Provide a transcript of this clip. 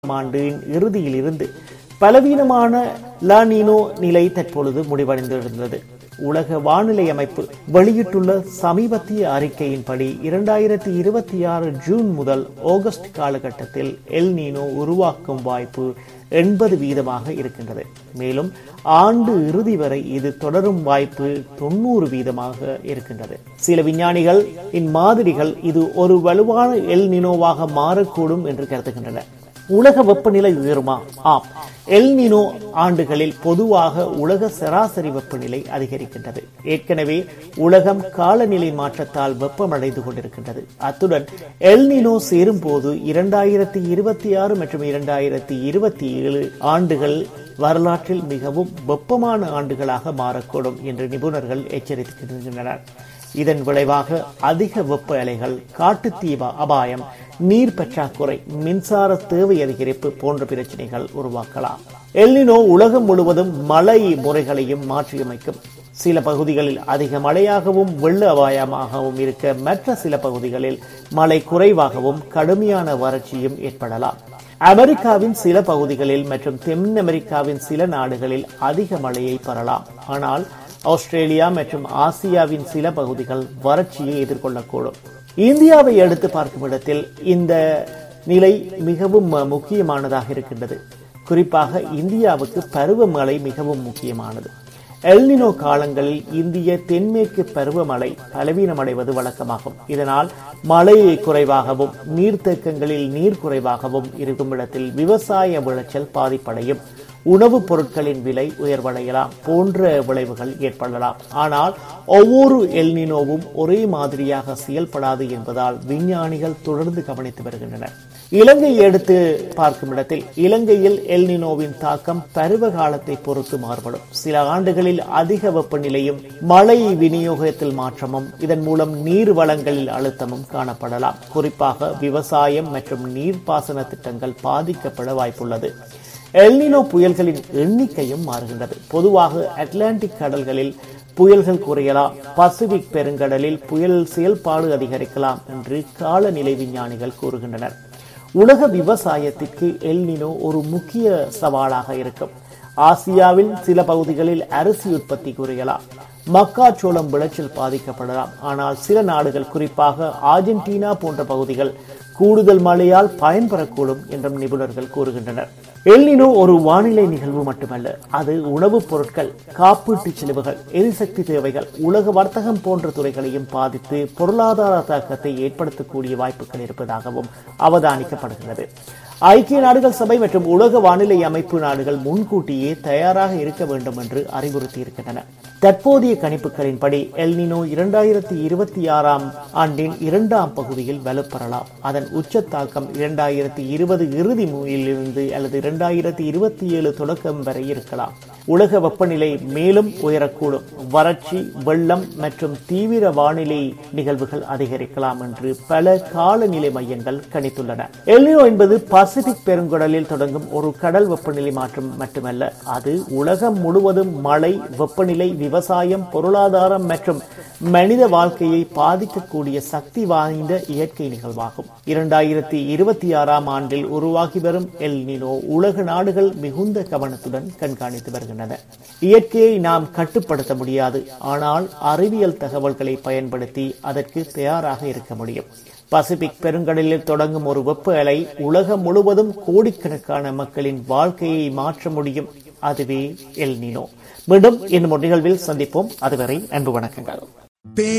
ஆண்டின் இறுதியில் இருந்து பலவீனமான லானினோ நிலை தற்பொழுது முடிவடைந்திருந்தது உலக வானிலை அமைப்பு வெளியிட்டுள்ள சமீபத்திய அறிக்கையின்படி இரண்டாயிரத்தி இருபத்தி ஆறு ஜூன் முதல் ஆகஸ்ட் காலகட்டத்தில் எல் நீனோ உருவாக்கும் வாய்ப்பு எண்பது வீதமாக இருக்கின்றது மேலும் ஆண்டு இறுதி வரை இது தொடரும் வாய்ப்பு தொண்ணூறு வீதமாக இருக்கின்றது சில விஞ்ஞானிகள் இம்மாதிரிகள் இது ஒரு வலுவான எல் நினோவாக மாறக்கூடும் என்று கருதுகின்றனர் உலக வெப்பநிலை உயருமா ஆம் எல் நினோ ஆண்டுகளில் பொதுவாக உலக சராசரி வெப்பநிலை அதிகரிக்கின்றது ஏற்கனவே உலகம் காலநிலை மாற்றத்தால் வெப்பமடைந்து கொண்டிருக்கின்றது அத்துடன் எல் நினோ சேரும் போது இரண்டாயிரத்தி இருபத்தி ஆறு மற்றும் இரண்டாயிரத்தி இருபத்தி ஏழு ஆண்டுகள் வரலாற்றில் மிகவும் வெப்பமான ஆண்டுகளாக மாறக்கூடும் என்று நிபுணர்கள் எச்சரிக்கின்றனர் இதன் விளைவாக அதிக வெப்ப அலைகள் காட்டுத்தீ அபாயம் நீர் பற்றாக்குறை மின்சார தேவை அதிகரிப்பு போன்ற பிரச்சனைகள் உருவாக்கலாம் எல்லினோ உலகம் முழுவதும் மழை முறைகளையும் மாற்றியமைக்கும் சில பகுதிகளில் அதிக மழையாகவும் வெள்ள அபாயமாகவும் இருக்க மற்ற சில பகுதிகளில் மழை குறைவாகவும் கடுமையான வறட்சியும் ஏற்படலாம் அமெரிக்காவின் சில பகுதிகளில் மற்றும் தென் அமெரிக்காவின் சில நாடுகளில் அதிக மழையை பெறலாம் ஆனால் ஆஸ்திரேலியா மற்றும் ஆசியாவின் சில பகுதிகள் வறட்சியை எதிர்கொள்ளக்கூடும் இந்தியாவை எடுத்து பார்க்கும் இடத்தில் இந்த நிலை மிகவும் முக்கியமானதாக இருக்கின்றது குறிப்பாக இந்தியாவுக்கு பருவமழை மிகவும் முக்கியமானது எல்னினோ காலங்களில் இந்திய தென்மேற்கு பருவமழை பலவீனமடைவது வழக்கமாகும் இதனால் மழை குறைவாகவும் நீர்த்தேக்கங்களில் நீர் குறைவாகவும் இருக்கும் இடத்தில் விவசாய விளைச்சல் பாதிப்படையும் உணவுப் பொருட்களின் விலை உயர்வடையலாம் போன்ற விளைவுகள் ஏற்படலாம் ஆனால் ஒவ்வொரு எல்னினோவும் ஒரே மாதிரியாக செயல்படாது என்பதால் விஞ்ஞானிகள் தொடர்ந்து கவனித்து வருகின்றனர் இலங்கையை எடுத்து பார்க்கும் இடத்தில் இலங்கையில் எல்னினோவின் தாக்கம் பருவ காலத்தை பொறுத்து மாறுபடும் சில ஆண்டுகளில் அதிக வெப்பநிலையும் மழை விநியோகத்தில் மாற்றமும் இதன் மூலம் நீர் வளங்களில் அழுத்தமும் காணப்படலாம் குறிப்பாக விவசாயம் மற்றும் நீர்ப்பாசன திட்டங்கள் பாதிக்கப்பட வாய்ப்புள்ளது எல்னினோ புயல்களின் எண்ணிக்கையும் மாறுகின்றது பொதுவாக அட்லாண்டிக் கடல்களில் புயல்கள் குறையலாம் பசிபிக் பெருங்கடலில் புயல் செயல்பாடு அதிகரிக்கலாம் என்று காலநிலை விஞ்ஞானிகள் கூறுகின்றனர் உலக விவசாயத்திற்கு எல்னினோ ஒரு முக்கிய சவாலாக இருக்கும் ஆசியாவில் சில பகுதிகளில் அரிசி உற்பத்தி குறையலாம் மக்காச்சோளம் விளைச்சல் பாதிக்கப்படலாம் ஆனால் சில நாடுகள் குறிப்பாக ஆர்ஜென்டினா போன்ற பகுதிகள் கூடுதல் மழையால் பயன்பெறக்கூடும் என்றும் நிபுணர்கள் கூறுகின்றனர் எல்னினோ ஒரு வானிலை நிகழ்வு மட்டுமல்ல அது உணவுப் பொருட்கள் காப்பீட்டு செலவுகள் எரிசக்தி தேவைகள் உலக வர்த்தகம் போன்ற துறைகளையும் பாதித்து பொருளாதார தாக்கத்தை ஏற்படுத்தக்கூடிய வாய்ப்புகள் இருப்பதாகவும் அவதானிக்கப்படுகிறது ஐக்கிய நாடுகள் சபை மற்றும் உலக வானிலை அமைப்பு நாடுகள் முன்கூட்டியே தயாராக இருக்க வேண்டும் என்று அறிவுறுத்தி இருக்கின்றன தற்போதைய கணிப்புகளின்படி எல்னினோ இரண்டாயிரத்தி இருபத்தி ஆறாம் ஆண்டின் இரண்டாம் பகுதியில் வலுப்பெறலாம் அதன் உச்ச தாக்கம் இரண்டாயிரத்தி இருபது இறுதி இருந்து அல்லது இரண்டாயிரத்தி இருபத்தி ஏழு தொடக்கம் வரை இருக்கலாம் உலக வெப்பநிலை மேலும் உயரக்கூடும் வறட்சி வெள்ளம் மற்றும் தீவிர வானிலை நிகழ்வுகள் அதிகரிக்கலாம் என்று பல காலநிலை மையங்கள் கணித்துள்ளன எல்னினோ என்பது பசிபிக் பெருங்கடலில் தொடங்கும் ஒரு கடல் வெப்பநிலை மாற்றம் மட்டுமல்ல அது உலகம் முழுவதும் மழை வெப்பநிலை விவசாயம் பொருளாதாரம் மற்றும் மனித வாழ்க்கையை பாதிக்கக்கூடிய சக்தி வாய்ந்த இயற்கை நிகழ்வாகும் இரண்டாயிரத்தி இருபத்தி ஆறாம் ஆண்டில் உருவாகி வரும் எல் நினோ உலக நாடுகள் மிகுந்த கவனத்துடன் கண்காணித்து வருகின்றன இயற்கையை நாம் கட்டுப்படுத்த முடியாது ஆனால் அறிவியல் தகவல்களை பயன்படுத்தி அதற்கு தயாராக இருக்க முடியும் பசிபிக் பெருங்கடலில் தொடங்கும் ஒரு வெப்ப அலை உலகம் முழுவதும் கோடிக்கணக்கான மக்களின் வாழ்க்கையை மாற்ற முடியும் அதுவே எல் நினோ மீண்டும் இன்னும் ஒரு நிகழ்வில் சந்திப்போம் அதுவரை அன்பு வணக்கங்கள்